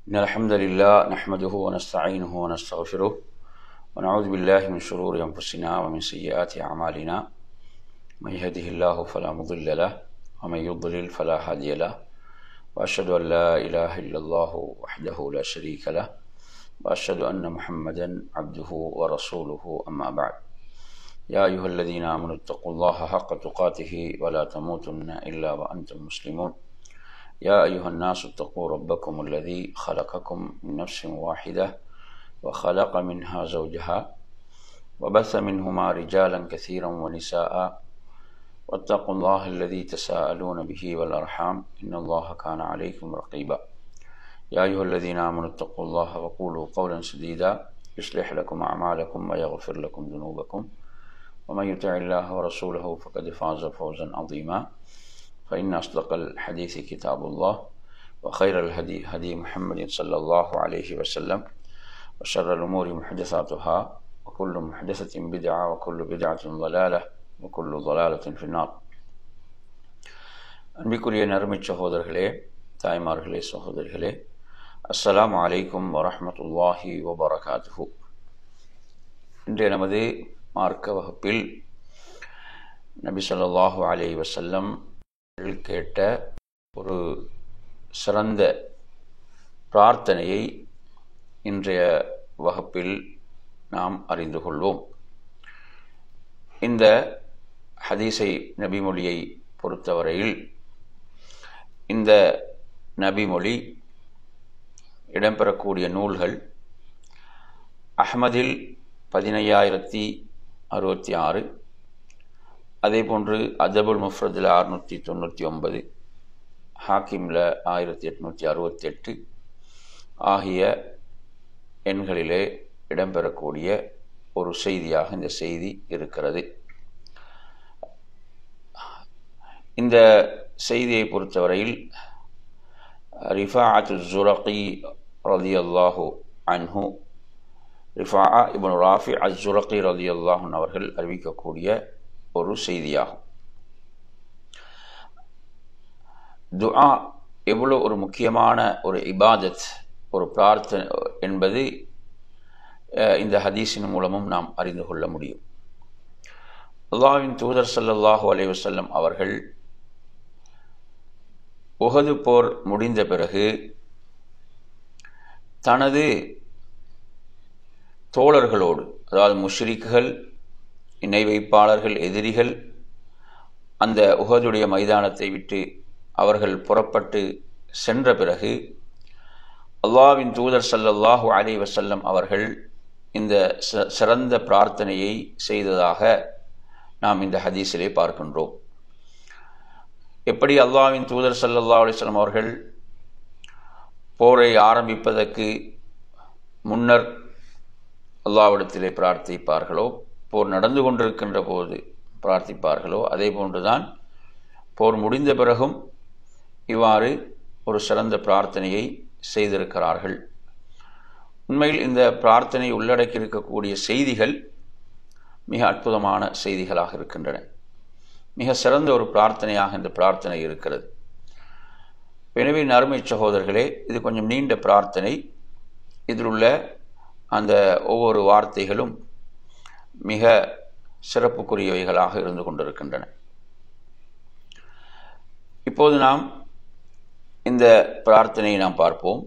إن الحمد لله نحمده ونستعينه ونستغفره ونعوذ بالله من شرور أنفسنا ومن سيئات أعمالنا من يهده الله فلا مضل له ومن يضلل فلا هادي له وأشهد أن لا إله إلا الله وحده لا شريك له وأشهد أن محمدا عبده ورسوله أما بعد يا أيها الذين آمنوا اتقوا الله حق تقاته ولا تموتن إلا وأنتم مسلمون يا أيها الناس اتقوا ربكم الذي خلقكم من نفس واحدة وخلق منها زوجها وبث منهما رجالا كثيرا ونساء واتقوا الله الذي تساءلون به والأرحام إن الله كان عليكم رقيبا يا أيها الذين آمنوا اتقوا الله وقولوا قولا سديدا يصلح لكم أعمالكم ويغفر لكم ذنوبكم ومن يطع الله ورسوله فقد فاز فوزا عظيما فإن أصدق الحديث كتاب الله وخير الهدي هدي محمد صلى الله عليه وسلم وشر الأمور محدثاتها وكل محدثة بدعة وكل بدعة ضلالة وكل ضلالة في النار அன்பிற்குரிய நறுமை சகோதரர்களே தாய்மார்களே சகோதரிகளே அஸ்ஸலாமு அலைக்கும் வரஹமத்துல்லாஹி வபரகாத்துஹு இன்றைய நமது மார்க்க வகுப்பில் நபி சொல்லாஹு அலை வசல்லம் கேட்ட ஒரு சிறந்த பிரார்த்தனையை இன்றைய வகுப்பில் நாம் அறிந்து கொள்வோம் இந்த ஹதீஸை நபிமொழியை பொறுத்தவரையில் இந்த நபிமொழி இடம்பெறக்கூடிய நூல்கள் அஹ்மதில் பதினையாயிரத்தி அறுபத்தி ஆறு அதே போன்று அதபுல் முஃப்ரதில் அறுநூற்றி தொண்ணூற்றி ஒன்பது ஹாக்கிமில் ஆயிரத்தி எட்நூற்றி அறுபத்தி எட்டு ஆகிய எண்களிலே இடம்பெறக்கூடிய ஒரு செய்தியாக இந்த செய்தி இருக்கிறது இந்த செய்தியை பொறுத்தவரையில் ரிஃபாஅத்து ஜுரகி ரதி அல்லாஹு அன்ஹு ரிஃபா இபன் ராஃபி அஸ் ஜுரகி ரதி அல்லாஹன் அவர்கள் அறிவிக்கக்கூடிய ஒரு செய்தியாகும் துஆ எவ்வளோ ஒரு முக்கியமான ஒரு இபாதத் ஒரு பிரார்த்தனை என்பது இந்த ஹதீஸின் மூலமும் நாம் அறிந்து கொள்ள முடியும் அல்லாவின் தூதர் சல்லல்லாஹு அலைவசல்லம் அவர்கள் உகது போர் முடிந்த பிறகு தனது தோழர்களோடு அதாவது முஷ்ரிக்குகள் இணை வைப்பாளர்கள் எதிரிகள் அந்த உகதுடைய மைதானத்தை விட்டு அவர்கள் புறப்பட்டு சென்ற பிறகு அல்லாவின் தூதர் சல்லல்லாஹு அலி வசல்லம் அவர்கள் இந்த சிறந்த பிரார்த்தனையை செய்ததாக நாம் இந்த ஹதீஸிலே பார்க்கின்றோம் எப்படி அல்லாவின் தூதர் சல்லல்லா அலிஸ்லாம் அவர்கள் போரை ஆரம்பிப்பதற்கு முன்னர் அல்லாவிடத்திலே பிரார்த்திப்பார்களோ போர் நடந்து கொண்டிருக்கின்ற போது பிரார்த்திப்பார்களோ அதே போன்றுதான் போர் முடிந்த பிறகும் இவ்வாறு ஒரு சிறந்த பிரார்த்தனையை செய்திருக்கிறார்கள் உண்மையில் இந்த பிரார்த்தனை உள்ளடக்கி இருக்கக்கூடிய செய்திகள் மிக அற்புதமான செய்திகளாக இருக்கின்றன மிக சிறந்த ஒரு பிரார்த்தனையாக இந்த பிரார்த்தனை இருக்கிறது எனவே நறுமை சகோதரர்களே இது கொஞ்சம் நீண்ட பிரார்த்தனை இதில் உள்ள அந்த ஒவ்வொரு வார்த்தைகளும் மிக சிறப்புக்குரியவைகளாக இருந்து கொண்டிருக்கின்றன இப்போது நாம் இந்த பிரார்த்தனையை நாம் பார்ப்போம்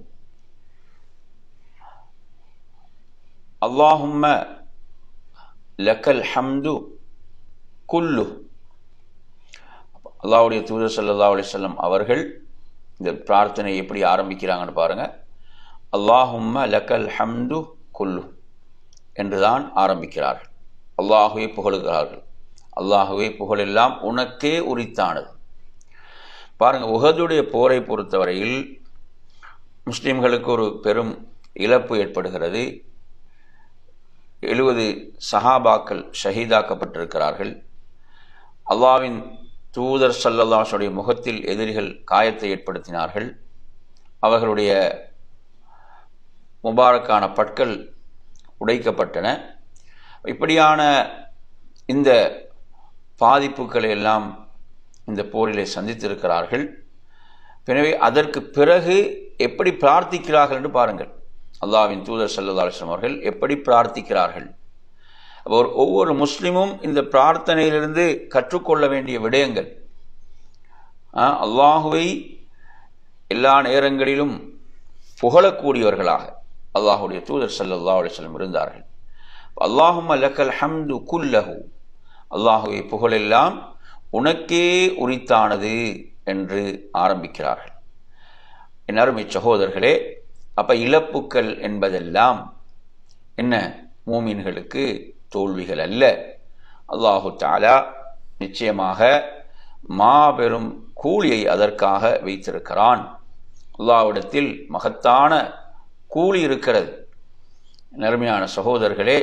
அல்லாஹும்ம லக்கல் ஹம்து குல்லு அல்லாவுடைய தூதர் சல்லா அலிசல்லம் அவர்கள் இந்த பிரார்த்தனை எப்படி ஆரம்பிக்கிறாங்கன்னு பாருங்க அல்லாஹும்ம லக்கல் ஹம்து குல்லு என்றுதான் ஆரம்பிக்கிறார்கள் அல்லாஹுவே புகழுகிறார்கள் அல்லாஹுவே புகழெல்லாம் உனக்கே உரித்தானது பாருங்க உகதுடைய போரை பொறுத்தவரையில் முஸ்லிம்களுக்கு ஒரு பெரும் இழப்பு ஏற்படுகிறது எழுபது சஹாபாக்கள் ஷஹீதாக்கப்பட்டிருக்கிறார்கள் அல்லாவின் தூதர் சல்லல்லாசுடைய முகத்தில் எதிரிகள் காயத்தை ஏற்படுத்தினார்கள் அவர்களுடைய முபாரக்கான பற்கள் உடைக்கப்பட்டன இப்படியான இந்த பாதிப்புகளை எல்லாம் இந்த போரிலே சந்தித்திருக்கிறார்கள் எனவே அதற்கு பிறகு எப்படி பிரார்த்திக்கிறார்கள் என்று பாருங்கள் அல்லாவின் தூதர் சல்லா அலிஸ்லாம் அவர்கள் எப்படி பிரார்த்திக்கிறார்கள் ஒரு ஒவ்வொரு முஸ்லிமும் இந்த பிரார்த்தனையிலிருந்து கற்றுக்கொள்ள வேண்டிய விடயங்கள் அல்லாஹுவை எல்லா நேரங்களிலும் புகழக்கூடியவர்களாக அல்லாஹுடைய தூதர் சல்லா அலிஸ்லம் இருந்தார்கள் அல்லாஹும் லக்கல் ஹம்து குல்லஹு அல்லாஹுவை புகழெல்லாம் உனக்கே உரித்தானது என்று ஆரம்பிக்கிறார்கள் என் அருமை சகோதரர்களே அப்ப இழப்புக்கள் என்பதெல்லாம் என்ன மூமின்களுக்கு தோல்விகள் அல்ல அல்லாஹு தாலா நிச்சயமாக மாபெரும் கூலியை அதற்காக வைத்திருக்கிறான் அல்லாவிடத்தில் மகத்தான கூலி இருக்கிறது நருமையான சகோதரர்களே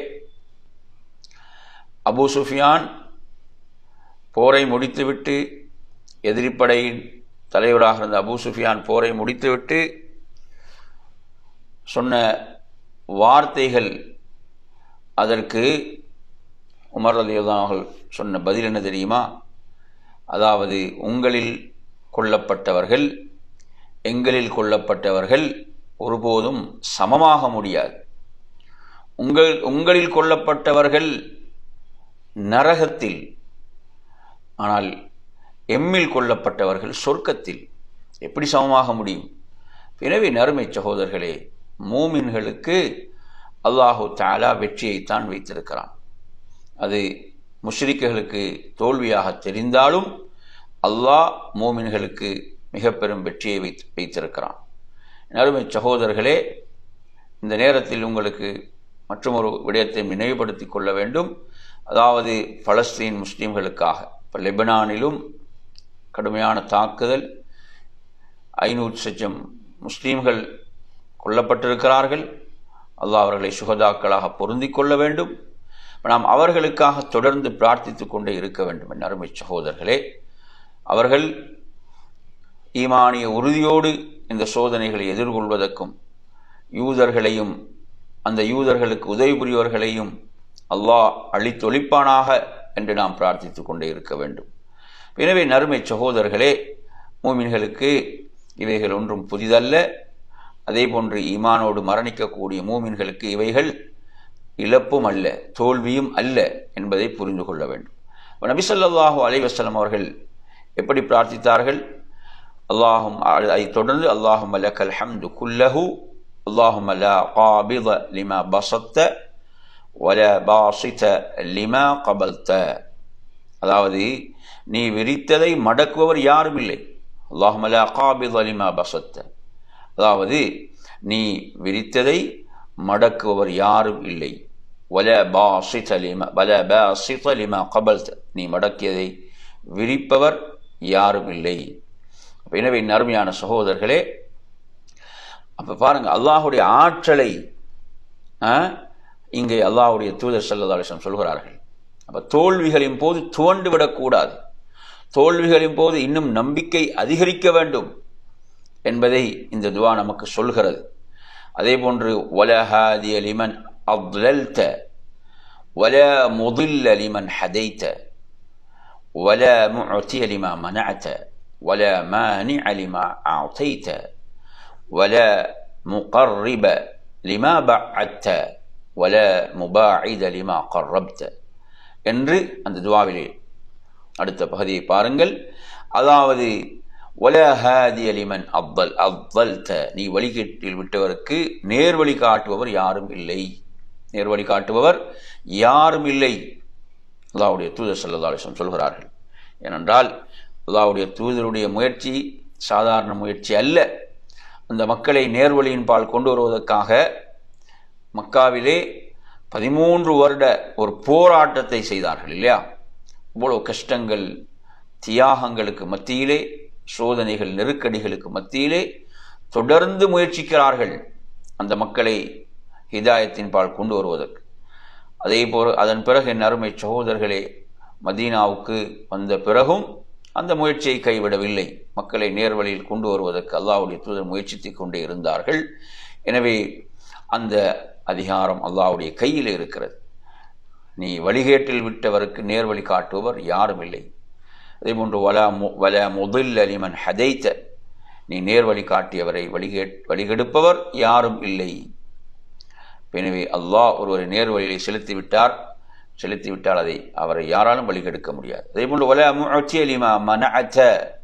அபு சுஃபியான் போரை முடித்துவிட்டு எதிரிப்படையின் தலைவராக இருந்த அபு சுஃபியான் போரை முடித்துவிட்டு சொன்ன வார்த்தைகள் அதற்கு உமர் அலிதான் அவர்கள் சொன்ன பதில் என்ன தெரியுமா அதாவது உங்களில் கொல்லப்பட்டவர்கள் எங்களில் கொல்லப்பட்டவர்கள் ஒருபோதும் சமமாக முடியாது உங்கள் உங்களில் கொல்லப்பட்டவர்கள் நரகத்தில் ஆனால் எம்மில் கொல்லப்பட்டவர்கள் சொர்க்கத்தில் எப்படி சமமாக முடியும் எனவே நறுமை சகோதரர்களே மூமின்களுக்கு அல்லாஹு தாலா வெற்றியைத்தான் வைத்திருக்கிறான் அது முஷ்ரிக்குகளுக்கு தோல்வியாக தெரிந்தாலும் அல்லாஹ் மூமின்களுக்கு மிக பெரும் வெற்றியை வைத்து வைத்திருக்கிறான் நறுமை சகோதரர்களே இந்த நேரத்தில் உங்களுக்கு மற்றொரு விடயத்தை நினைவுபடுத்தி கொள்ள வேண்டும் அதாவது பலஸ்தீன் முஸ்லீம்களுக்காக இப்போ லெபனானிலும் கடுமையான தாக்குதல் ஐநூறு சச்சம் முஸ்லீம்கள் கொல்லப்பட்டிருக்கிறார்கள் அல்லாஹ் அவர்களை சுகதாக்களாக பொருந்திக் கொள்ள வேண்டும் நாம் அவர்களுக்காக தொடர்ந்து பிரார்த்தித்து கொண்டே இருக்க வேண்டும் என் அருமை சகோதரர்களே அவர்கள் ஈமானிய உறுதியோடு இந்த சோதனைகளை எதிர்கொள்வதற்கும் யூதர்களையும் அந்த யூதர்களுக்கு உதவி புரியவர்களையும் அல்லாஹ் அழித்தொழிப்பானாக என்று நாம் பிரார்த்தித்துக் கொண்டே இருக்க வேண்டும் எனவே நறுமை சகோதரர்களே மூமின்களுக்கு இவைகள் ஒன்றும் புதிதல்ல அதே போன்று ஈமானோடு மரணிக்கக்கூடிய மூமின்களுக்கு இவைகள் இழப்பும் அல்ல தோல்வியும் அல்ல என்பதை புரிந்து கொள்ள வேண்டும் நபிசல்லாஹூ அலைவசலம் அவர்கள் எப்படி பிரார்த்தித்தார்கள் அல்லாஹும் அதை தொடர்ந்து அல்லாஹும் லக்கல் ஹம்து குல்லஹு அல்லாஹும் லா காபித லிமா பசத்த வல பாசித லிமா கபல்த அதாவது நீ விரித்ததை மடக்குபவர் யாரும் இல்லை அல்லாஹும் லா காபித லிமா பசத்த அதாவது நீ விரித்ததை மடக்குபவர் யாரும் இல்லை வல பாசித லிமா வல பாசித லிமா கபல்த நீ மடக்கியதை விரிப்பவர் யாரும் இல்லை எனவே நறுமையான சகோதரர்களே அப்ப பாருங்க அல்லாஹுடைய ஆற்றலை இங்கே அல்லாஹுடைய தூதர் சல்லதாலிசம் சொல்கிறார்கள் அப்ப தோல்விகளின் போது துவண்டு விடக்கூடாது தோல்விகளின் போது இன்னும் நம்பிக்கை அதிகரிக்க வேண்டும் என்பதை இந்த துவா நமக்கு சொல்கிறது அதே போன்று வலஹாதி லிமன் அப்லல்த வல முதில்ல லிமன் ஹதைத்த வல முஅத்திய லிமா மனஅத்த ولا مانع لما أعطيت ولا مقرب لما بعدت ولا مباعد لما قربت என்று அந்த துவாவிலே அடுத்த பகுதியை பாருங்கள் அதாவது ஒலஹாதி அலிமன் அப்தல் அப்தல்த நீ வழிகேட்டில் விட்டவருக்கு நேர்வழி காட்டுபவர் யாரும் இல்லை நேர்வழி காட்டுபவர் யாரும் இல்லை அல்லாவுடைய தூதர் சல்லதாலிசம் சொல்கிறார்கள் ஏனென்றால் அல்லாவுடைய தூதருடைய முயற்சி சாதாரண முயற்சி அல்ல அந்த மக்களை நேர்வழியின் பால் கொண்டு வருவதற்காக மக்காவிலே பதிமூன்று வருட ஒரு போராட்டத்தை செய்தார்கள் இல்லையா இவ்வளவு கஷ்டங்கள் தியாகங்களுக்கு மத்தியிலே சோதனைகள் நெருக்கடிகளுக்கு மத்தியிலே தொடர்ந்து முயற்சிக்கிறார்கள் அந்த மக்களை ஹிதாயத்தின் பால் கொண்டு வருவதற்கு அதே போல் அதன் பிறகு என் அருமை சகோதரர்களே மதீனாவுக்கு வந்த பிறகும் அந்த முயற்சியை கைவிடவில்லை மக்களை நேர்வழியில் கொண்டு வருவதற்கு அல்லாவுடைய தூதர் முயற்சித்துக் கொண்டே இருந்தார்கள் எனவே அந்த அதிகாரம் அல்லாவுடைய கையில் இருக்கிறது நீ வழிகேட்டில் விட்டவருக்கு நேர்வழி காட்டுபவர் யாரும் இல்லை அதே போன்று வல வல முதல் அலிமன் ஹதைத்த நீ நேர் வழி காட்டியவரை வழிகே வழிகெடுப்பவர் யாரும் இல்லை எனவே அல்லாஹ் ஒருவரை நேர் வழியை செலுத்தி விட்டார் செலுத்தி விட்டால் அதை அவரை யாராலும் வழிகெடுக்க முடியாது அதே போன்று ஒல முஅத்தியலிமா மனஅத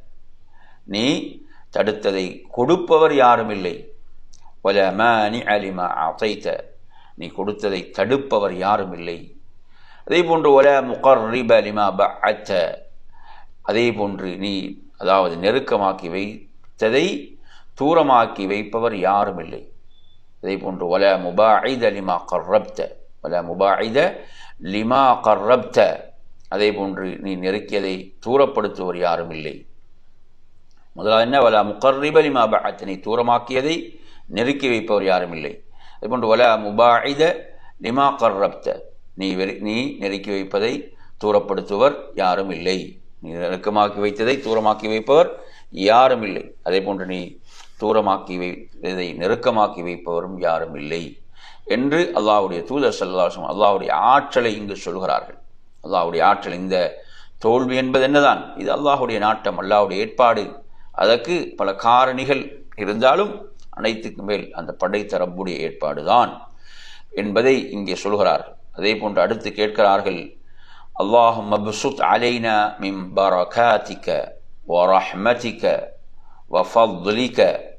நீ தடுத்ததை கொடுப்பவர் யாரும் இல்லை ஒல மானி அலிமா அதைத்த நீ கொடுத்ததை தடுப்பவர் யாரும் இல்லை அதே போன்று ஒல முகர்ரிப லிமா பஅத்த அதே போன்று நீ அதாவது நெருக்கமாக்கி வைத்ததை தூரமாக்கி வைப்பவர் யாரும் இல்லை அதே போன்று ஒல முபாயித லிமா கர்ரப்த ஒல முபாயித லிமா கர்ரப்த அதே போன்று நீ நெருக்கியதை தூரப்படுத்துவர் யாரும் இல்லை முதலாவது என்ன வல முகர்ரிப லிமா பஅத்த நீ தூரமாக்கியதை நெருக்கி வைப்பவர் யாரும் இல்லை அதே போன்று வல முபாயித லிமா கர்ரப்த நீ வெறி நீ நெருக்கி வைப்பதை தூரப்படுத்துவர் யாரும் இல்லை நீ நெருக்கமாக்கி வைத்ததை தூரமாக்கி வைப்பவர் யாரும் இல்லை அதே போன்று நீ தூரமாக்கி வைத்ததை நெருக்கமாக்கி வைப்பவரும் யாரும் இல்லை என்று அல்லாஹ்வுடைய தூதர் சல்லாஹம் அல்லாஹ்வுடைய ஆற்றலை இங்கு சொல்கிறார்கள் அல்லாஹ்வுடைய ஆற்றல் இந்த தோல்வி என்பது என்னதான் இது அல்லாஹ்வுடைய நாட்டம் அல்லாஹ்வுடைய ஏற்பாடு அதற்கு பல காரணிகள் இருந்தாலும் அனைத்துக்கும் மேல் அந்த படைத்த ரப்புடைய ஏற்பாடுதான் என்பதை இங்கே சொல்கிறார்கள் அதே போன்று அடுத்து கேட்கிறார்கள் அல்லாஹும் மப்சுத் அலைனா மிம் பரகாத்திக்க ورحمتك وفضلك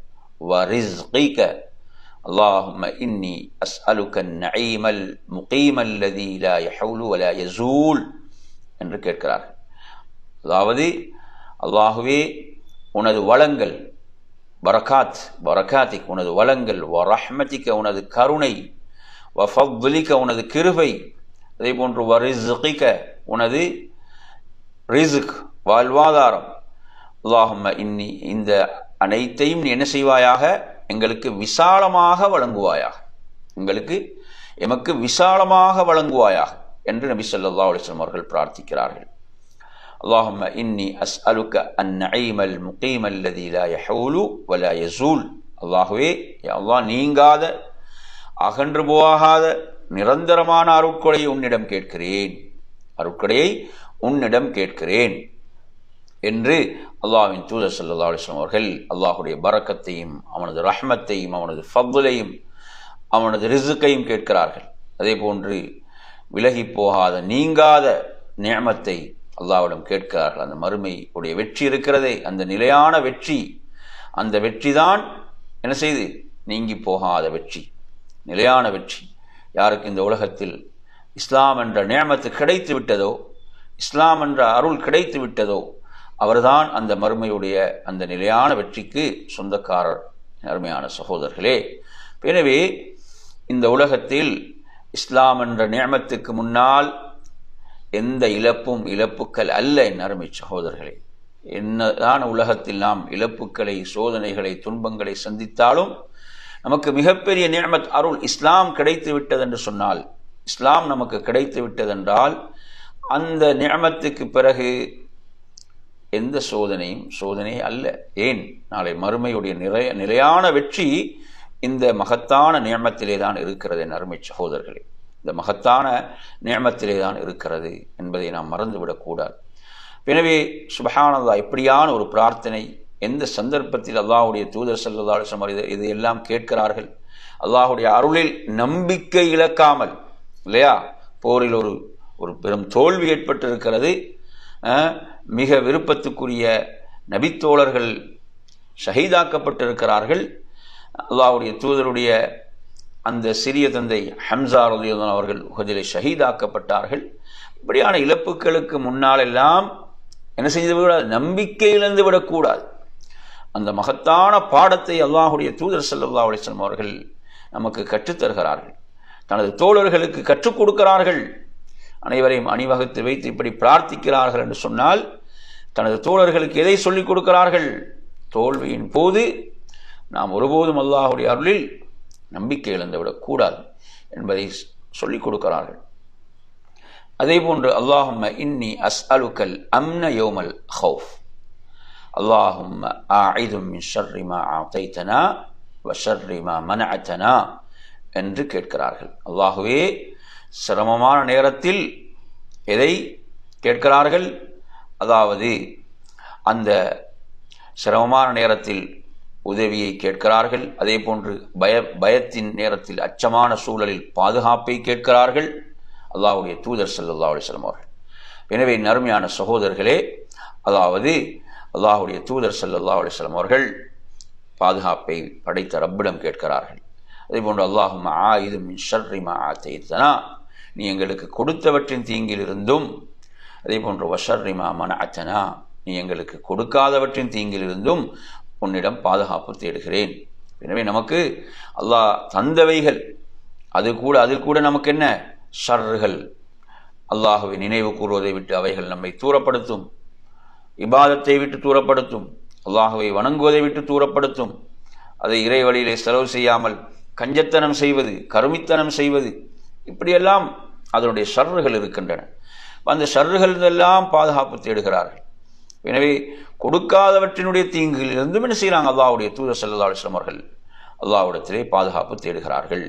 ورزقك اللهم إني أسألك النعيم المقيم الذي لا يحول ولا يزول என்று கேட்கிறார்கள் அதாவது அல்லாஹுவே உனது வளங்கள் பரகாத் பரகாத்திக் உனது வளங்கள் வரஹ்மதிக்க உனது கருணை வஃபத்லிக்க உனது கிருபை அதே போன்று வரிஸ்கிக்க உனது ரிசுக் வாழ்வாதாரம் அல்லாஹும்ம இன்னி இந்த அனைத்தையும் நீ என்ன செய்வாயாக எங்களுக்கு விசாலமாக வழங்குவாயாக எங்களுக்கு எமக்கு விசாலமாக வழங்குவாயாக என்று நபி ஸல்லல்லாஹு அலைஹி வஸல்லம் அவர்கள் பிரார்த்திக்கிறார்கள் اللهم إني أسألك النعيم المقيم الذي لا يحول ولا يزول அல்லாஹுவே அல்லாஹ் நீங்காத அகன்று போகாத நிரந்தரமான அருட்கொடையை உன்னிடம் கேட்கிறேன் அருட்கொடையை உன்னிடம் கேட்கிறேன் என்று அல்லாஹ்வின் தூதர் சல்லா அலிஸ்லாம் அவர்கள் அல்லாஹுடைய பரக்கத்தையும் அவனது ரஹ்மத்தையும் அவனது ஃபத்துலையும் அவனது ரிசுக்கையும் கேட்கிறார்கள் அதே போன்று விலகி போகாத நீங்காத நியமத்தை அல்லாவிடம் கேட்கிறார்கள் அந்த மறுமை உடைய வெற்றி இருக்கிறதே அந்த நிலையான வெற்றி அந்த வெற்றி தான் என்ன செய்து நீங்கி போகாத வெற்றி நிலையான வெற்றி யாருக்கு இந்த உலகத்தில் இஸ்லாம் என்ற நியமத்து கிடைத்து விட்டதோ இஸ்லாம் என்ற அருள் கிடைத்து விட்டதோ அவர்தான் அந்த மறுமையுடைய அந்த நிலையான வெற்றிக்கு சொந்தக்காரர் அருமையான சகோதரர்களே எனவே இந்த உலகத்தில் இஸ்லாம் என்ற நியமத்துக்கு முன்னால் எந்த இழப்பும் இழப்புக்கள் அல்ல என் அருமை சகோதரர்களே என்னதான் உலகத்தில் நாம் இழப்புக்களை சோதனைகளை துன்பங்களை சந்தித்தாலும் நமக்கு மிகப்பெரிய நியமத் அருள் இஸ்லாம் கிடைத்து விட்டது என்று சொன்னால் இஸ்லாம் நமக்கு கிடைத்து விட்டதென்றால் அந்த நியமத்துக்கு பிறகு எந்த சோதனையும் சோதனை அல்ல ஏன் நாளை மறுமையுடைய நிறைய நிலையான வெற்றி இந்த மகத்தான நியமத்திலே தான் இருக்கிறது என் அருமை சகோதரர்களே இந்த மகத்தான நியமத்திலே தான் இருக்கிறது என்பதை நாம் மறந்துவிடக்கூடாது எனவே சுபஹானல்லா இப்படியான ஒரு பிரார்த்தனை எந்த சந்தர்ப்பத்தில் அல்லாஹுடைய தூதர் சல்லா அலுவலம் இது இது எல்லாம் கேட்கிறார்கள் அல்லாஹுடைய அருளில் நம்பிக்கை இழக்காமல் இல்லையா போரில் ஒரு ஒரு பெரும் தோல்வி ஏற்பட்டிருக்கிறது மிக விருப்பத்துக்குரிய நபித்தோழர்கள் ஷஹீதாக்கப்பட்டிருக்கிறார்கள் அல்லாஹுடைய தூதருடைய அந்த சிறிய தந்தை ஹம்சா ரலியன் அவர்கள் உகதிலே ஷஹீதாக்கப்பட்டார்கள் இப்படியான இழப்புகளுக்கு முன்னால் எல்லாம் என்ன செய்து விடக்கூடாது நம்பிக்கை இழந்து விடக்கூடாது அந்த மகத்தான பாடத்தை அல்லாஹுடைய தூதர் சல்லா அலிஸ்லாம் அவர்கள் நமக்கு கற்றுத்தருகிறார்கள் தனது தோழர்களுக்கு கற்றுக் கொடுக்கிறார்கள் அனைவரையும் அணிவகுத்து வைத்து இப்படி பிரார்த்திக்கிறார்கள் என்று சொன்னால் தனது தோழர்களுக்கு எதை சொல்லிக் கொடுக்கிறார்கள் தோல்வியின் போது நாம் ஒருபோதும் அல்லாஹுடைய அருளில் நம்பிக்கை இழந்துவிடக் என்பதை சொல்லிக் கொடுக்கிறார்கள் அதே போன்று அல்லாஹும் இன்னி அஸ் அலுக்கல் அம்ன யோமல் ஹவுஃப் அல்லாஹும் ஆயுதும் ஷர்ரிமா ஆத்தைத்தனா வஷர்ரிமா மனஅத்தனா என்று கேட்கிறார்கள் அல்லாஹுவே சிரமமான நேரத்தில் எதை கேட்கிறார்கள் அதாவது அந்த சிரமமான நேரத்தில் உதவியை கேட்கிறார்கள் அதே போன்று பய பயத்தின் நேரத்தில் அச்சமான சூழலில் பாதுகாப்பை கேட்கிறார்கள் அல்லாஹ்வுடைய தூதர் ஸல்லல்லாஹு அலைஹி வஸல்லம் அவர்கள் எனவே நறுமையான சகோதரர்களே அதாவது அல்லாஹ்வுடைய தூதர் ஸல்லல்லாஹு அலைஹி வஸல்லம் அவர்கள் பாதுகாப்பை படைத்த ரப்பிடம் கேட்கிறார்கள் அதே போன்று அல்லாஹும் ஆயுதம் ஷர்ரி மா ஆத்தைத்தனா நீ எங்களுக்கு கொடுத்தவற்றின் தீங்கிலிருந்தும் அதே போன்று வஷர்ரிமா மன அத்தனா நீ எங்களுக்கு கொடுக்காதவற்றின் தீங்கிலிருந்தும் உன்னிடம் பாதுகாப்பு தேடுகிறேன் எனவே நமக்கு அல்லாஹ் தந்தவைகள் அது கூட அதில் கூட நமக்கு என்ன ஷர்றுகள் அல்லாஹுவை நினைவு கூறுவதை விட்டு அவைகள் நம்மை தூரப்படுத்தும் இபாதத்தை விட்டு தூரப்படுத்தும் அல்லாஹுவை வணங்குவதை விட்டு தூரப்படுத்தும் அதை இறை வழியிலே செலவு செய்யாமல் கஞ்சத்தனம் செய்வது கருமித்தனம் செய்வது இப்படியெல்லாம் அதனுடைய ஷர்றுகள் இருக்கின்றன அந்த ஷர்றுகள் எல்லாம் பாதுகாப்பு தேடுகிறார்கள் எனவே கொடுக்காதவற்றினுடைய தீங்குகளிலிருந்தும் என்ன செய்கிறாங்க அல்லாஹ்வுடைய தூதர் சல்லா அலிஸ்லாம் அவர்கள் அல்லாஹ்விடத்திலே பாதுகாப்பு தேடுகிறார்கள்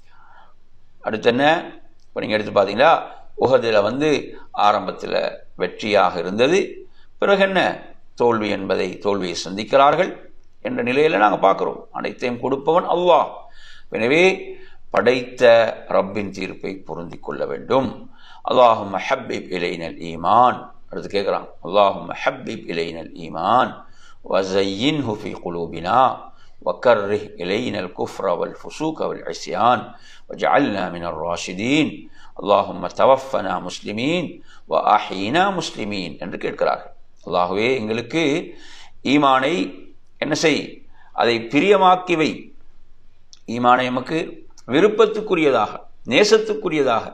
அடுத்து என்ன இப்போ நீங்கள் எடுத்து பார்த்தீங்களா உகதில் வந்து ஆரம்பத்தில் வெற்றியாக இருந்தது பிறகு என்ன தோல்வி என்பதை தோல்வியை சந்திக்கிறார்கள் என்ற நிலையில் நாங்கள் பார்க்குறோம் அனைத்தையும் கொடுப்பவன் அல்லாஹ் எனவே படைத்த ரப்பின் தீர்ப்பை பொருந்தி கொள்ள வேண்டும் அல்லாஹும் ஹப்பிப் இலைனல் ஈமான் அடுத்து கேட்குறான் அல்லாஹும் ஹப்பிப் இலைனல் ஈமான் وزينه في قلوبنا وكره إلينا الكفر والفسوق والعصيان وجعلنا من الراشدين اللهم توفنا مسلمين وأحينا مسلمين என்று கேட்கிறார்கள் அல்லாஹுவே எங்களுக்கு ஈமானை என்ன செய் அதை பிரியமாக்கி வை ஈமானை எமக்கு விருப்பத்துக்குரியதாக நேசத்துக்குரியதாக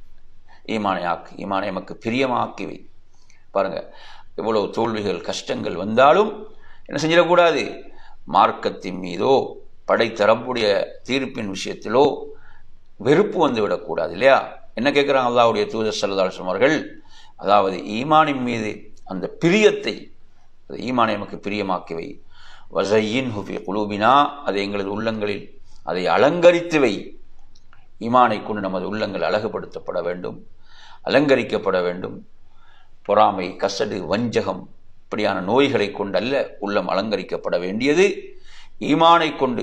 ஈமானை ஆக்கு ஈமானை எமக்கு பிரியமாக்கி வை பாருங்க எவ்வளவு தோல்விகள் கஷ்டங்கள் வந்தாலும் என்ன செஞ்சிடக்கூடாது மார்க்கத்தின் மீதோ படைத்தரப்புடைய தீர்ப்பின் விஷயத்திலோ வெறுப்பு வந்து விடக்கூடாது இல்லையா என்ன கேட்குறாங்க அல்லாவுடைய தூதர் சல்லதாசம் அவர்கள் அதாவது ஈமானின் மீது அந்த பிரியத்தை அது ஈமானை நமக்கு பிரியமாக்கி வை வசையின் ஹுஃபி குலூபினா அதை எங்களது உள்ளங்களில் அதை அலங்கரித்து வை ஈமானை கொண்டு நமது உள்ளங்கள் அழகுபடுத்தப்பட வேண்டும் அலங்கரிக்கப்பட வேண்டும் பொறாமை கசடு வஞ்சகம் இப்படியான நோய்களை கொண்டல்ல உள்ளம் அலங்கரிக்கப்பட வேண்டியது ஈமானை கொண்டு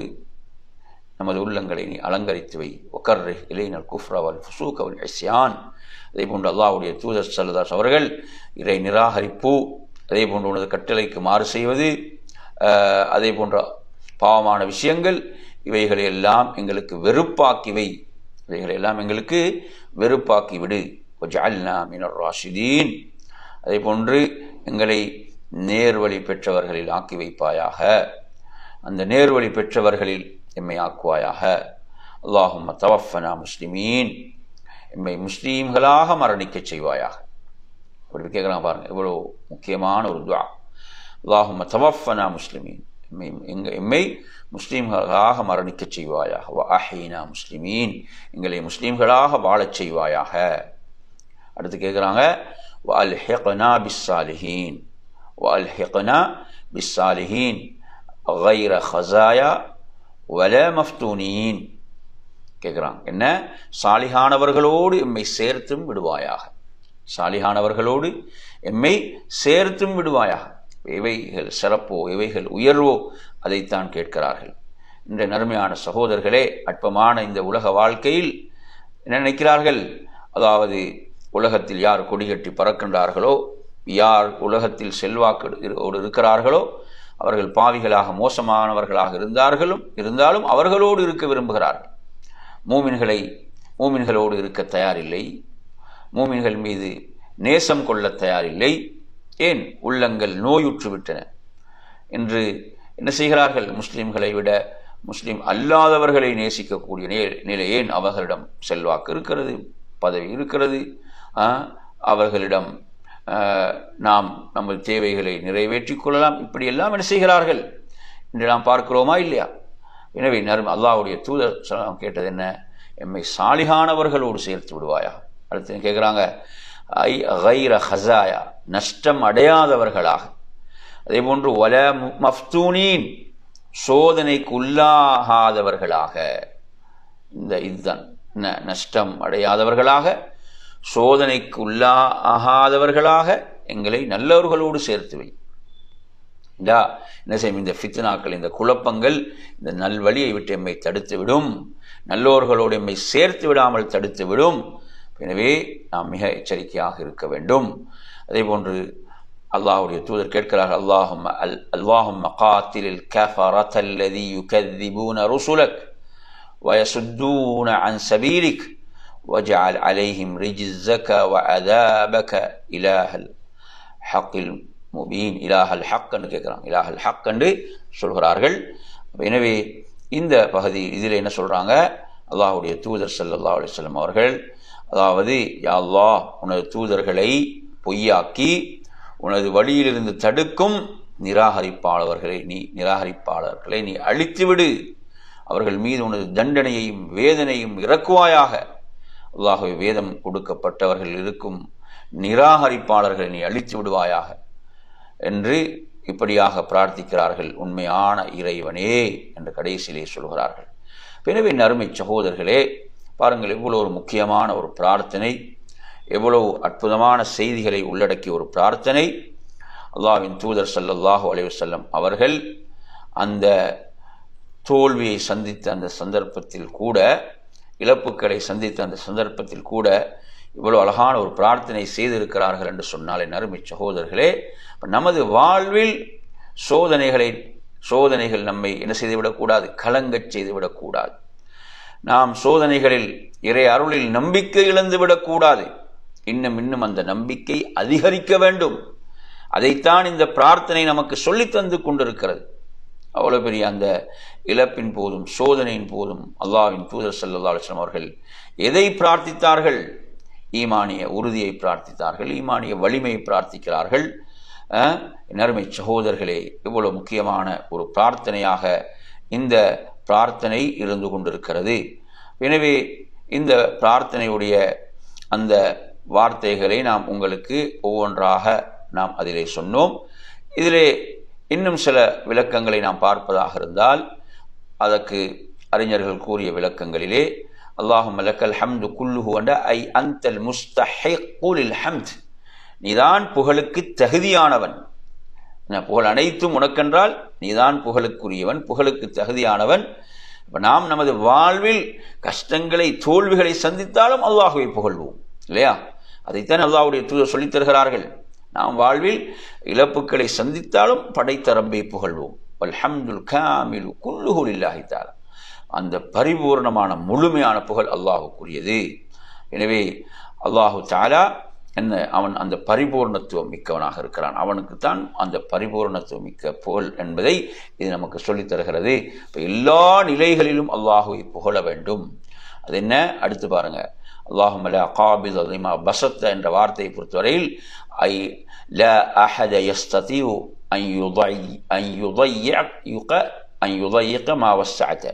நமது உள்ளங்களை நீ அலங்கரித்து வை ஒக்கர்ரு இளைஞர் குஃப்ரவல் ஃபுசூகவல் ஐசியான் அதே போன்று அல்லாஹ்வுடைய தூதர் சல்லதாஸ் அவர்கள் இறை நிராகரிப்பு அதே போன்று உனது கட்டளைக்கு மாறு செய்வது அதே போன்ற பாவமான விஷயங்கள் இவைகளை எல்லாம் எங்களுக்கு வெறுப்பாக்கி வை இவைகளை எல்லாம் எங்களுக்கு வெறுப்பாக்கி விடு ஜால்னா மினர் ராஷிதீன் அதே போன்று எங்களை நேர்வழி பெற்றவர்களில் ஆக்கி வைப்பாயாக அந்த நேர்வழி பெற்றவர்களில் எம்மை ஆக்குவாயாக அல்லாஹும் தவஃபனா முஸ்லிமீன் எம்மை முஸ்லீம்களாக மரணிக்கச் செய்வாயாக அப்படி கேட்கலாம் பாருங்கள் எவ்வளோ முக்கியமான ஒரு துவா அல்லாஹும் தவஃபனா முஸ்லிமீன் எம்மை எங்க எம்மை முஸ்லீம்களாக மரணிக்கச் செய்வாயாக வ அஹீனா முஸ்லிமீன் எங்களை முஸ்லீம்களாக வாழச் செய்வாயாக அடுத்து கேட்குறாங்க وألحقنا بالصالحين وألحقنا بالصالحين غير خزايا ولا مفتونين கேட்குறாங்க என்ன சாலிகானவர்களோடு எம்மை சேர்த்தும் விடுவாயாக சாலிகானவர்களோடு எம்மை சேர்த்தும் விடுவாயாக எவைகள் சிறப்போ எவைகள் உயர்வோ அதைத்தான் கேட்கிறார்கள் இந்த நறுமையான சகோதரர்களே அற்பமான இந்த உலக வாழ்க்கையில் என்ன நினைக்கிறார்கள் அதாவது உலகத்தில் யார் கொடிகட்டி பறக்கின்றார்களோ யார் உலகத்தில் செல்வாக்கோடு இருக்கிறார்களோ அவர்கள் பாவிகளாக மோசமானவர்களாக இருந்தார்களும் இருந்தாலும் அவர்களோடு இருக்க விரும்புகிறார்கள் மூமின்களை மூமின்களோடு இருக்க தயாரில்லை மூமின்கள் மீது நேசம் கொள்ள தயாரில்லை ஏன் உள்ளங்கள் நோயுற்று விட்டன என்று என்ன செய்கிறார்கள் முஸ்லிம்களை விட முஸ்லிம் அல்லாதவர்களை நேசிக்கக்கூடிய நிலை ஏன் அவர்களிடம் செல்வாக்கு இருக்கிறது பதவி இருக்கிறது அவர்களிடம் நாம் நமது தேவைகளை நிறைவேற்றிக் கொள்ளலாம் இப்படியெல்லாம் என்ன செய்கிறார்கள் என்று நாம் பார்க்கிறோமா இல்லையா எனவே நரும் அல்லாவுடைய தூதர் கேட்டது என்ன எம்மை சாலிகானவர்களோடு சேர்த்து விடுவாயா அடுத்து கேட்குறாங்க ஐ கைர ஹசாயா நஷ்டம் அடையாதவர்களாக அதே போன்று ஒல மஃப்தூனீன் சோதனைக்கு உள்ளாகாதவர்களாக இந்த இதுதான் நஷ்டம் அடையாதவர்களாக சோதனைக்கு உள்ளாகாதவர்களாக எங்களை நல்லவர்களோடு சேர்த்து வை இதா என்ன செய்யும் இந்த ஃபித்னாக்கள் இந்த குழப்பங்கள் இந்த நல்வழியை விட்டு எம்மை தடுத்து விடும் நல்லோர்களோடு எம்மை சேர்த்து விடாமல் தடுத்து விடும் எனவே நாம் மிக எச்சரிக்கையாக இருக்க வேண்டும் அதே போன்று அல்லாஹுடைய தூதர் கேட்கிறார் அல்லாஹும் அல் அல்லாஹும் மகாத்திலில் கஃபரத் அல்லதி யுகذبون رسلك ويصدون عن سبيلك واجعل عليهم رجزك وعذابك إله الحق المبين إله الحق என்று கேட்கிறாங்க இலாஹ் அல் ஹக் என்று சொல்கிறார்கள் எனவே இந்த பகுதி இதில் என்ன சொல்றாங்க அல்லாஹுடைய தூதர் ஸல்லல்லாஹு அலைஹி வஸல்லம் அவர்கள் அதாவது யா அல்லாஹ் உனது தூதர்களை பொய்யாக்கி உனது வழியிலிருந்து தடுக்கும் நிராகரிப்பாளர்களை நீ நிராகரிப்பாளர்களை நீ அழித்துவிடு அவர்கள் மீது உனது தண்டனையையும் வேதனையும் இறக்குவாயாக அல்லாஹுவை வேதம் கொடுக்கப்பட்டவர்கள் இருக்கும் நிராகரிப்பாளர்களை நீ அழித்து விடுவாயாக என்று இப்படியாக பிரார்த்திக்கிறார்கள் உண்மையான இறைவனே என்று கடைசியிலே சொல்கிறார்கள் எனவே நறுமை சகோதரர்களே பாருங்கள் எவ்வளோ ஒரு முக்கியமான ஒரு பிரார்த்தனை எவ்வளவு அற்புதமான செய்திகளை உள்ளடக்கிய ஒரு பிரார்த்தனை அல்லாஹ்வின் தூதர் ஸல்லல்லாஹு அலைஹி வஸல்லம் அவர்கள் அந்த தோல்வியை சந்தித்த அந்த சந்தர்ப்பத்தில் கூட இழப்புக்களை சந்தித்த அந்த சந்தர்ப்பத்தில் கூட இவ்வளவு அழகான ஒரு பிரார்த்தனை செய்திருக்கிறார்கள் என்று சொன்னாலே நறுமை சகோதரர்களே இப்ப நமது வாழ்வில் சோதனைகளை சோதனைகள் நம்மை என்ன செய்துவிடக்கூடாது கலங்கச் செய்துவிடக்கூடாது நாம் சோதனைகளில் இறை அருளில் நம்பிக்கை இழந்துவிடக்கூடாது இன்னும் இன்னும் அந்த நம்பிக்கை அதிகரிக்க வேண்டும் அதைத்தான் இந்த பிரார்த்தனை நமக்கு சொல்லித் தந்து கொண்டிருக்கிறது அவ்வளவு பெரிய அந்த இழப்பின் போதும் சோதனையின் போதும் அல்லாஹ்வின் தூதர் ஸல்லல்லாஹு அலைஹி வஸல்லம் அவர்கள் எதை பிரார்த்தித்தார்கள் ஈமானிய உறுதியை பிரார்த்தித்தார்கள் ஈமானிய வலிமையை பிரார்த்திக்கிறார்கள் அஹ், என் அருமை சகோதரர்களே இவ்வளவு முக்கியமான ஒரு பிரார்த்தனையாக இந்த பிரார்த்தனை இருந்து கொண்டிருக்கிறது எனவே இந்த பிரார்த்தனையுடைய அந்த வார்த்தைகளை நாம் உங்களுக்கு ஒவ்வொன்றாக நாம் அதிலே சொன்னோம் இதிலே இன்னும் சில விளக்கங்களை நாம் பார்ப்பதாக இருந்தால் அதற்கு அறிஞர்கள் கூறிய விளக்கங்களிலே அல்லாஹும் லக்கல் ஹம்து குல்லுஹு என்ற ஐ அந்தல் முஸ்தஹிக்குலில் ஹம்த் நீதான் புகழுக்கு தகுதியானவன் என்ன, புகழ் அனைத்தும் உனக்கென்றால் நீதான் புகழுக்குரியவன் புகழுக்கு தகுதியானவன் இப்ப நாம் நமது வாழ்வில் கஷ்டங்களை தோல்விகளை சந்தித்தாலும் அல்லாஹுவை புகழ்வோம் இல்லையா அதைத்தான் அல்லாஹ்வுடைய தூதர் சொல்லித் தருகிறார்கள் நாம் வாழ்வில் இழப்புகளை சந்தித்தாலும் படைத்த ரப்பை புகழ்வோம் வல்ஹம்துல் காமிலு குல்லுஹு லில்லாஹி தஆலா அந்த பரிபூர்ணமான முழுமையான புகழ் அல்லாஹுக்குரியது எனவே அல்லாஹு தாலா என்ன அவன் அந்த பரிபூர்ணத்துவம் மிக்கவனாக இருக்கிறான் அவனுக்குத்தான் அந்த பரிபூர்ணத்துவம் மிக்க புகழ் என்பதை இது நமக்கு சொல்லித் தருகிறது இப்போ எல்லா நிலைகளிலும் அல்லாஹுவை புகழ வேண்டும் அது என்ன அடுத்து பாருங்க அல்லாஹுமல காபில் அதிமா பசத்த என்ற வார்த்தையை பொறுத்தவரையில் ஐ ல அஹத யஸ்ததியு அன் யுதை அன் யுதையக அன் யுதையக மா வஸ்ஸஅத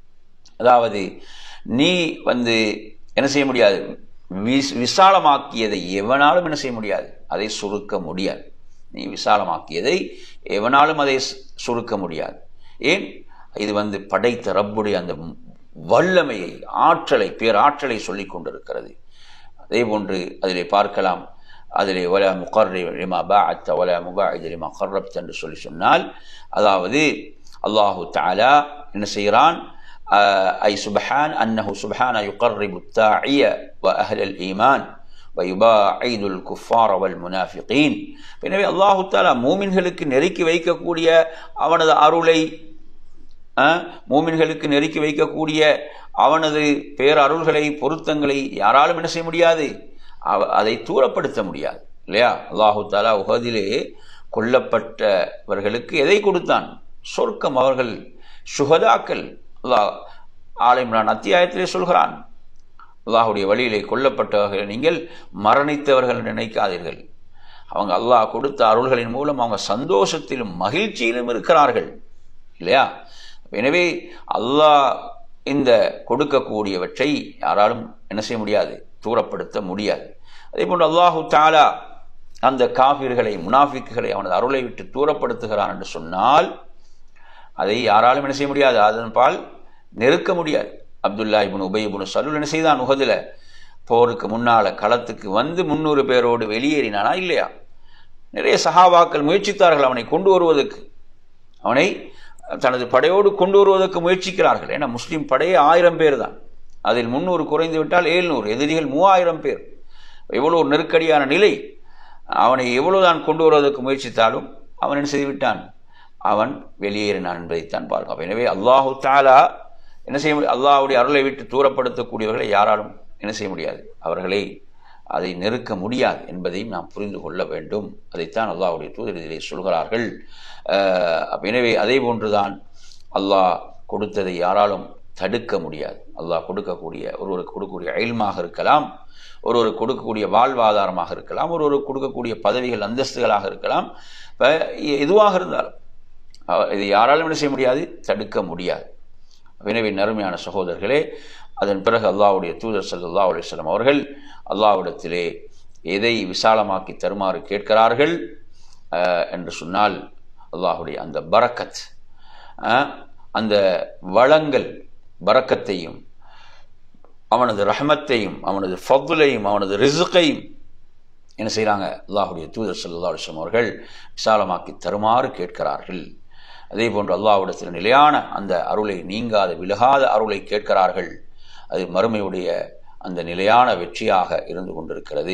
அதாவது நீ வந்து என்ன செய்ய முடியாது விஸ்- விசாலமாக்கியதை எவனாலும் என்ன செய்ய முடியாது அதை சுருக்க முடியாது நீ விசாலமாக்கியதை எவனாலும் அதை சு- சுருக்க முடியாது ஏன் இது வந்து படைத்த ரப்புடைய அந்த வல்லமையை ஆற்றலை பேராற்றலை சொல்லிக் கொண்டிருக்கிறது அதே போன்று அதிலே பார்க்கலாம் அதிலே ஒல முகர்ரி லிமா பாஅத்த ஒல முபாஇத் லிமா கர்ரப்த் என்று சொல்லி சொன்னால் அதாவது அல்லாஹு தஆலா என்ன செய்கிறான் ஆஹ், ஐ சுபஹான் அன்னஹு சுபஹான யுகர்ரிபு التاعية وأهل الإيمان ويباعد الكفار والمنافقين எனவே அல்லாஹு தஆலா மூமின்களுக்கு நெருக்கி வைக்கக்கூடிய அவனது அருளை அஹ், மூமின்களுக்கு நெருக்கி வைக்கக்கூடிய அவனது பேரருள்களை பொருத்தங்களை யாராலும் என்ன செய்ய முடியாது அவ- அதை தூரப்படுத்த முடியாது இல்லையா அல்லாஹு தாலா உகதிலே கொல்லப்பட்டவர்களுக்கு எதை கொடுத்தான் சொர்க்கம் அவர்கள் சுகதாக்கள் அல்லாஹ் ஆலிம்ரான் அத்தியாயத்திலே சொல்கிறான் அல்லாஹுடைய வழியிலே கொல்லப்பட்டவர்கள் நீங்கள் மரணித்தவர்கள் என்று நினைக்காதீர்கள் அவங்க அல்லாஹ் கொடுத்த அருள்களின் மூலம் அவங்க சந்தோஷத்திலும் மகிழ்ச்சியிலும் இருக்கிறார்கள் இல்லையா எனவே அல்லாஹ் இந்த கொடுக்கக்கூடியவற்றை யாராலும் என்ன செய்ய முடியாது தூரப்படுத்த முடியாது அதே போன்று அல்லாஹு தாலா அந்த காஃபிர்களை முனாஃபிக்குகளை அவனது அருளை விட்டு தூரப்படுத்துகிறான் என்று சொன்னால் அதை யாராலும் என்ன செய்ய முடியாது அதன் பால் நெருக்க முடியாது அப்துல்லா இப்னு உபை இப்னு சலுல் என்ன செய்தான் உகதுல போருக்கு முன்னால களத்துக்கு வந்து முன்னூறு பேரோடு வெளியேறினானா இல்லையா நிறைய சஹாபாக்கள் முயற்சித்தார்கள் அவனை கொண்டு வருவதற்கு அவனை தனது படையோடு கொண்டு வருவதற்கு முயற்சிக்கிறார்கள் ஏன்னா முஸ்லீம் படையே ஆயிரம் பேர் தான் அதில் முன்னூறு குறைந்து விட்டால் ஏழ்நூறு எதிரிகள் மூவாயிரம் பேர் எவ்வளோ ஒரு நெருக்கடியான நிலை அவனை எவ்வளவுதான் கொண்டு வருவதற்கு முயற்சித்தாலும் அவன் என்ன செய்துவிட்டான் அவன் வெளியேறினான் என்பதைத்தான் பார்க்கலாம் எனவே அல்லாஹு தாலா என்ன செய்ய முடியும் அல்லாஹுடைய அருளை விட்டு தூரப்படுத்தக்கூடியவர்களை யாராலும் என்ன செய்ய முடியாது அவர்களை அதை நெருக்க முடியாது என்பதையும் நாம் புரிந்து கொள்ள வேண்டும் அதைத்தான் அல்லாஹுடைய தூதர் இதிலே சொல்கிறார்கள் எனவே அதே போன்றுதான் அல்லாஹ் கொடுத்ததை யாராலும் தடுக்க முடியாது அல்லாஹ் கொடுக்கக்கூடிய ஒருவருக்கு கொடுக்கக்கூடிய அயல்மாக இருக்கலாம் ஒருவருக்கு கொடுக்கக்கூடிய வாழ்வாதாரமாக இருக்கலாம் ஒருவருக்கு கொடுக்கக்கூடிய பதவிகள் அந்தஸ்துகளாக இருக்கலாம் எதுவாக இருந்தாலும் இது யாராலும் என்ன செய்ய முடியாது தடுக்க முடியாது எனவே நறுமையான சகோதரர்களே அதன் பிறகு அல்லாவுடைய தூதர் சல்லா அலிஸ்லாம் அவர்கள் அல்லாவிடத்திலே எதை விசாலமாக்கி தருமாறு கேட்கிறார்கள் என்று சொன்னால் அல்லாஹுடைய அந்த பரக்கத் அந்த வளங்கள் பரக்கத்தையும் அவனது ரஹமத்தையும் அவனது ஃபத்துலையும் அவனது ரிசுக்கையும் என்ன செய்கிறாங்க அல்லாஹுடைய தூதர் சல்லா அலிஸ்லாம் அவர்கள் விசாலமாக்கி தருமாறு கேட்கிறார்கள் அதே போன்று அல்லாஹ்விடத்தில் நிலையான அந்த அருளை நீங்காத விலகாத அருளை கேட்கிறார்கள் அது மறுமையுடைய அந்த நிலையான வெற்றியாக இருந்து கொண்டிருக்கிறது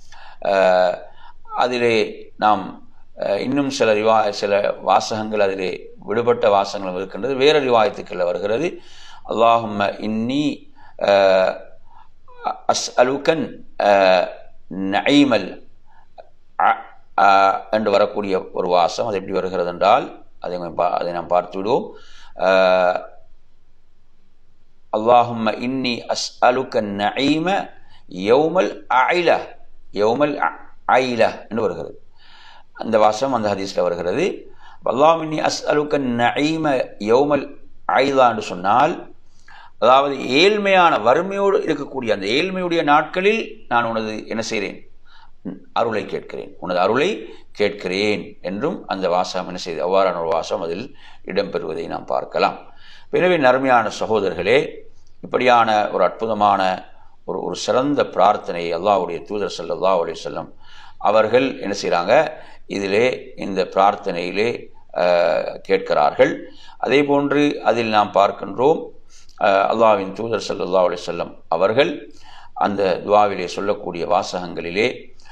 அதிலே நாம் இன்னும் சில ரிவா சில வாசகங்கள் அதிலே விடுபட்ட வாசகங்களும் இருக்கின்றது வேறு ரிவாயத்துக்களில் வருகிறது அல்லாஹும் இன்னி அஸ் அலுக்கன் நைமல் என்று வரக்கூடிய ஒரு வாசம் அது எப்படி வருகிறது என்றால் அதை அதை நாம் பார்த்து விடுவோம் அல்லாஹும்ம இன்னி அஸ் அலுக்க நைம யௌமல் ஐல யௌமல் ஐல என்று வருகிறது அந்த வாசம் அந்த ஹதீஸில் வருகிறது அல்லாஹ் இன்னி அஸ் அலுக்க நைம யௌமல் ஐலா என்று சொன்னால் அதாவது ஏழ்மையான வறுமையோடு இருக்கக்கூடிய அந்த ஏழ்மையுடைய நாட்களில் நான் உனது என்ன செய்கிறேன் அருளை கேட்கிறேன் உனது அருளை கேட்கிறேன் என்றும் அந்த வாசகம் என்ன செய்து அவ்வாறான ஒரு வாசம் அதில் இடம்பெறுவதை நாம் பார்க்கலாம் எனவே நறுமையான சகோதரர்களே இப்படியான ஒரு அற்புதமான ஒரு ஒரு சிறந்த பிரார்த்தனை அல்லாவுடைய தூதர் சல்லா அலி செல்லம் அவர்கள் என்ன செய்கிறாங்க இதிலே இந்த பிரார்த்தனையிலே கேட்கிறார்கள் அதே போன்று அதில் நாம் பார்க்கின்றோம் அல்லாவின் தூதர் சல்லா அலி செல்லம் அவர்கள் அந்த துவாவிலே சொல்லக்கூடிய வாசகங்களிலே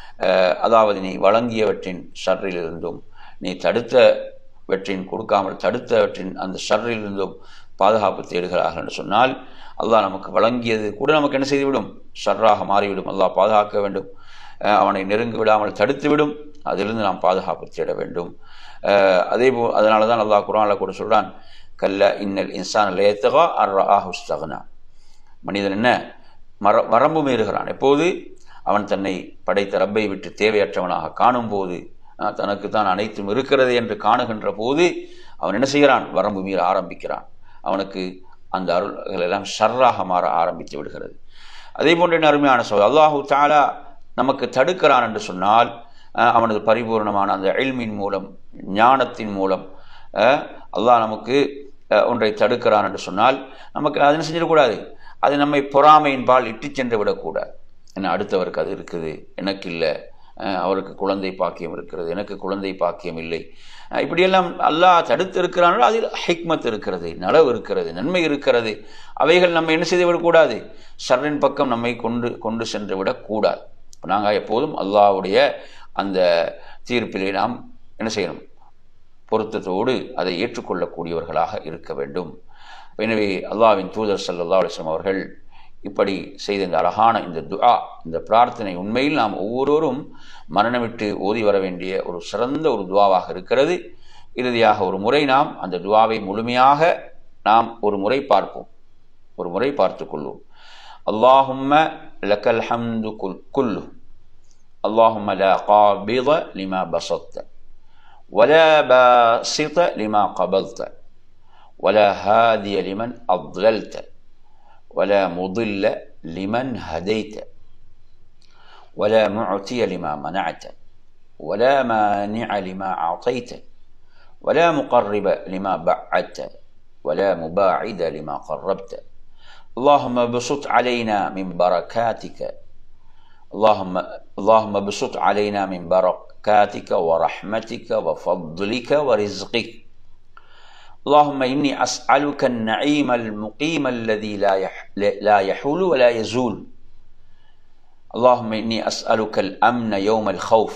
அதாவது நீ வழங்கியவற்றின் ஷர்ரிலிருந்தும் நீ தடுத்தவற்றின் கொடுக்காமல் தடுத்தவற்றின் அந்த ஷர்ரிலிருந்தும் பாதுகாப்பு தேடுகிறார்கள் என்று சொன்னால் அல்லாஹ் நமக்கு வழங்கியது கூட நமக்கு என்ன செய்துவிடும் ஷர்ராக மாறிவிடும் அல்லாஹ் பாதுகாக்க வேண்டும் அவனை நெருங்கி விடாமல் தடுத்துவிடும் அதிலிருந்து நாம் பாதுகாப்பு தேட வேண்டும் அதே போ அதனால தான் அல்லாஹ் குரானில் கூட சொல்கிறான் கல்ல இன்னல் இன்சான் லேத்தகா அர் ஆஹுஸ்தகனா மனிதன் என்ன மர வரம்பு மீறுகிறான் எப்போது அவன் தன்னை படைத்த ரப்பை விட்டு தேவையற்றவனாக காணும்போது தனக்கு தான் அனைத்தும் இருக்கிறது என்று காணுகின்ற போது அவன் என்ன செய்கிறான் வரம்பு மீற ஆரம்பிக்கிறான் அவனுக்கு அந்த அருள்கள் எல்லாம் ஷர்ராக மாற ஆரம்பித்து விடுகிறது அதே போன்ற அருமையான சொல் அல்லாஹு தாலா நமக்கு தடுக்கிறான் என்று சொன்னால் அவனது பரிபூர்ணமான அந்த எல்மின் மூலம் ஞானத்தின் மூலம் அல்லாஹ் நமக்கு ஒன்றை தடுக்கிறான் என்று சொன்னால் நமக்கு அது என்ன செஞ்சிடக்கூடாது அது நம்மை பொறாமையின்பால் இட்டு சென்று விடக்கூடாது என்ன அடுத்தவருக்கு அது இருக்குது எனக்கு இல்லை அவருக்கு குழந்தை பாக்கியம் இருக்கிறது எனக்கு குழந்தை பாக்கியம் இல்லை இப்படியெல்லாம் அல்லாஹ் தடுத்து இருக்கிறானோ அதில் ஹிக்மத் இருக்கிறது நலவு இருக்கிறது நன்மை இருக்கிறது அவைகள் நம்ம என்ன செய்து விடக்கூடாது ஷர்ரின் பக்கம் நம்மை கொண்டு கொண்டு சென்று விடக்கூடாது நாங்கள் எப்போதும் அல்லாவுடைய அந்த தீர்ப்பிலே நாம் என்ன செய்யணும் பொருத்தத்தோடு அதை ஏற்றுக்கொள்ளக்கூடியவர்களாக இருக்க வேண்டும் எனவே அல்லாவின் தூதர் சல்லா அலிஸ்லாம் அவர்கள் இப்படி செய்த இந்த அழகான இந்த துஆ இந்த பிரார்த்தனை உண்மையில் நாம் ஒவ்வொருவரும் மரணமிட்டு ஓதி வர வேண்டிய ஒரு சிறந்த ஒரு துவாவாக இருக்கிறது இறுதியாக ஒரு முறை நாம் அந்த துவாவை முழுமையாக நாம் ஒரு முறை பார்ப்போம் ஒரு முறை பார்த்து கொள்வோம் அல்லாஹும்ம லக்கல் ஹம்து குல் குல்லு اللهم لا قابض لما بسطت ولا باسط لما قبضت ولا هادي لمن أضللت ولا مضل لمن هديت ولا معطي لما منعت ولا مانع لما أعطيت ولا مقرب لما بعدت ولا مباعد لما قربت اللهم بسط علينا من بركاتك اللهم اللهم بسط علينا من بركاتك ورحمتك وفضلك ورزقك اللهم إني أسألك النعيم المقيم الذي لا يح لا يحول ولا يزول اللهم إني أسألك الأمن يوم الخوف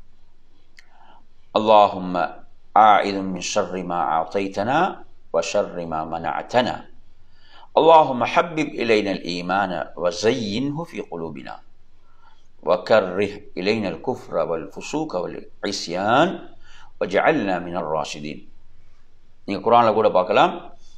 اللهم أعذ من شر ما أعطيتنا وشر ما منعتنا اللهم حبب إلينا الإيمان وزينه في قلوبنا وكره إلينا الكفر والفسوق والعصيان وجعلنا من الراشدين நீங்கள் குரானில் கூட பார்க்கலாம்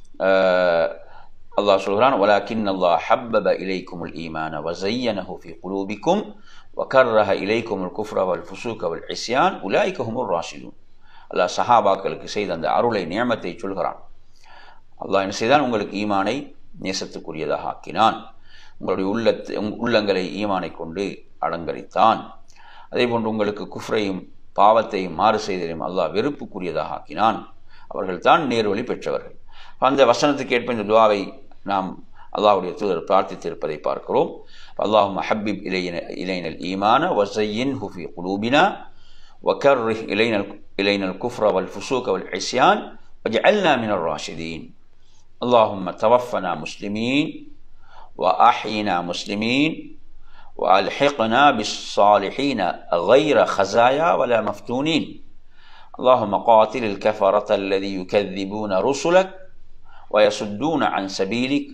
அல்லாஹ் சொல்கிறான் வலாக்கின் அல்லாஹ் ஹப்பப இலைக்குமுல் ஈமான வசையனஹு ஃபி குலூபிக்கும் வக்கர்ரஹ இலைக்குமுல் குஃப்ர வல் ஃபுசூக வல் இஸ்யான் உலாய்கஹுமுர் ராஷிதூன் அல்லாஹ் சஹாபாக்களுக்கு செய்த அந்த அருளை நியமத்தை சொல்கிறான் அல்லாஹ் என்ன செய்தான் உங்களுக்கு ஈமானை நேசத்துக்குரியதாக ஆக்கினான் உங்களுடைய உள்ளத்தை உள்ளங்களை ஈமானை கொண்டு அலங்கரித்தான் அதே போன்று உங்களுக்கு குஃப்ரையும் பாவத்தையும் மாறு செய்ததையும் அல்லாஹ் வெறுப்புக்குரியதாக ஆக்கினான் அவர்கள் தான் நேர்வழி பெற்றவர்கள் அந்த வசனத்துக்கு ஏற்ப இந்த துவாவை நாம் அல்லாஹுடைய தூதர் பிரார்த்தித்திருப்பதை பார்க்கிறோம் அல்லாஹும் ஹப்பிப் இலையின இலைனல் ஈமான வசையின் ஹுஃபி குலூபினா وكره إلينا إلينا الكفر والفسوق والعصيان واجعلنا من الراشدين اللهم توفنا مسلمين وأحينا مسلمين وألحقنا بالصالحين غير خزايا ولا مفتونين اللهم قاتل الكفرة الذي يكذبون رسلك ويصدون عن سبيلك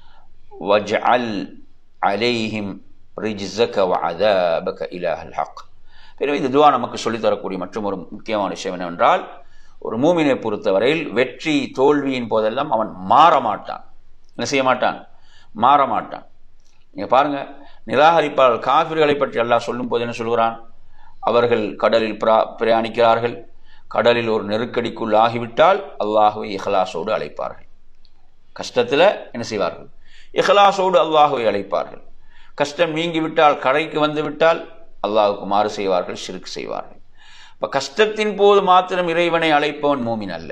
واجعل عليهم رجزك وعذابك إله الحق எனவே இந்த துவா நமக்கு சொல்லித்தரக்கூடிய மற்றும் ஒரு முக்கியமான விஷயம் என்னவென்றால் ஒரு மூமினை பொறுத்தவரையில் வெற்றி தோல்வியின் போதெல்லாம் அவன் மாற மாட்டான் என்ன செய்ய மாட்டான் மாற மாட்டான் நீங்கள் பாருங்க நிராகரிப்பாளர் காவிர்களை பற்றி அல்லாஹ் சொல்லும் போது என்ன சொல்கிறான் அவர்கள் கடலில் பிரா பிரயாணிக்கிறார்கள் கடலில் ஒரு நெருக்கடிக்குள் ஆகிவிட்டால் அல்லாஹுவை இஹ்லாசோடு அழைப்பார்கள் கஷ்டத்தில் என்ன செய்வார்கள் இஹ்லாசோடு அல்லாஹுவை அழைப்பார்கள் கஷ்டம் நீங்கிவிட்டால் கரைக்கு வந்து விட்டால் அல்லாஹுக்கு மாறு செய்வார்கள் சிறுக்கு செய்வார்கள் இப்போ கஷ்டத்தின் போது மாத்திரம் இறைவனை அழைப்பவன் மூமின் அல்ல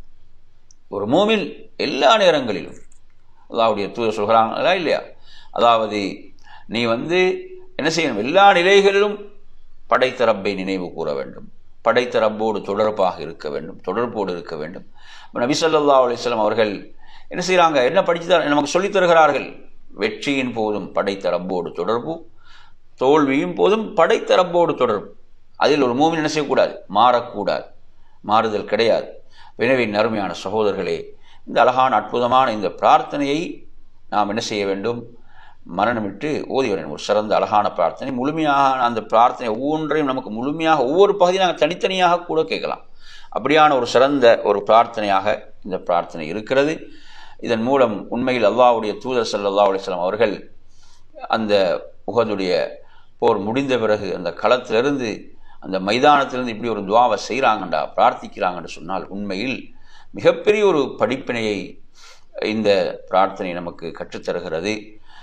ஒரு மூமின் எல்லா நேரங்களிலும் அல்லாவுடைய தூதர் சொல்கிறாங்களா இல்லையா அதாவது நீ வந்து என்ன செய்யணும் எல்லா நிலைகளிலும் படைத்த ரப்பை நினைவு கூற வேண்டும் படைத்த ரப்போடு தொடர்பாக இருக்க வேண்டும் தொடர்போடு இருக்க வேண்டும் நபி சொல்லா அலிஸ்லாம் அவர்கள் என்ன செய்கிறாங்க என்ன படித்து நமக்கு சொல்லித் தருகிறார்கள் வெற்றியின் போதும் படைத்த ரப்போடு தொடர்பு தோல்வியும் போதும் படைத்த ரப்போடு தொடர்பு அதில் ஒரு மூமின் என்ன செய்யக்கூடாது மாறக்கூடாது மாறுதல் கிடையாது எனவே நறுமையான சகோதரர்களே இந்த அழகான அற்புதமான இந்த பிரார்த்தனையை நாம் என்ன செய்ய வேண்டும் மரணமிட்டு ஓதி வரணும் ஒரு சிறந்த அழகான பிரார்த்தனை முழுமையாக அந்த பிரார்த்தனை ஒவ்வொன்றையும் நமக்கு முழுமையாக ஒவ்வொரு பகுதியும் நாங்கள் தனித்தனியாக கூட கேட்கலாம் அப்படியான ஒரு சிறந்த ஒரு பிரார்த்தனையாக இந்த பிரார்த்தனை இருக்கிறது இதன் மூலம் உண்மையில் அல்லாவுடைய தூதர் சல்லா அலிஸ்லாம் அவர்கள் அந்த உகதுடைய போர் முடிந்த பிறகு அந்த களத்திலிருந்து அந்த மைதானத்திலிருந்து இப்படி ஒரு துவாவை செய்கிறாங்கண்டா பிரார்த்திக்கிறாங்கன்னு சொன்னால் உண்மையில் மிகப்பெரிய ஒரு படிப்பினையை இந்த பிரார்த்தனை நமக்கு கற்றுத்தருகிறது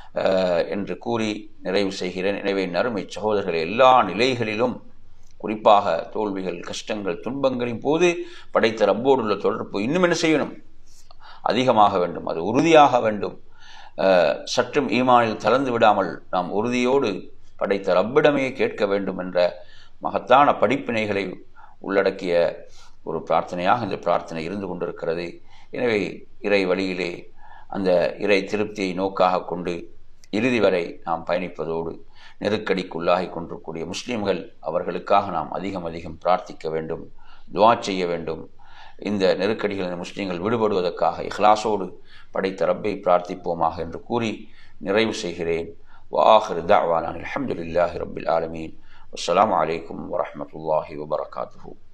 என்று கூறி நிறைவு செய்கிறேன் எனவே நறுமை சகோதரர்கள் எல்லா நிலைகளிலும் குறிப்பாக தோல்விகள் கஷ்டங்கள் துன்பங்களின் போது படைத்த ரப்போடு உள்ள தொடர்பு இன்னும் என்ன செய்யணும் அதிகமாக வேண்டும் அது உறுதியாக வேண்டும் சற்றும் ஈமானில் தளர்ந்து விடாமல் நாம் உறுதியோடு படைத்த ரப்பிடமே கேட்க வேண்டும் என்ற மகத்தான படிப்பினைகளை உள்ளடக்கிய ஒரு பிரார்த்தனையாக இந்த பிரார்த்தனை இருந்து கொண்டிருக்கிறது எனவே இறை வழியிலே அந்த இறை திருப்தியை நோக்காக கொண்டு இறுதி வரை நாம் பயணிப்பதோடு நெருக்கடிக்குள்ளாகி கொண்டிருக்கூடிய முஸ்லீம்கள் அவர்களுக்காக நாம் அதிகம் அதிகம் பிரார்த்திக்க வேண்டும் துவா செய்ய வேண்டும் இந்த நெருக்கடிகள் முஸ்லீம்கள் விடுபடுவதற்காக இஹ்லாசோடு படைத்த ரப்பை பிரார்த்திப்போமாக என்று கூறி நிறைவு செய்கிறேன் வாஹிர் தாவான் அலமதுல்லாஹி ரபில் ஆலமீன் அஸ்லாம் வலைக்கம் வரமத்துல்லாஹி வபரகாத்து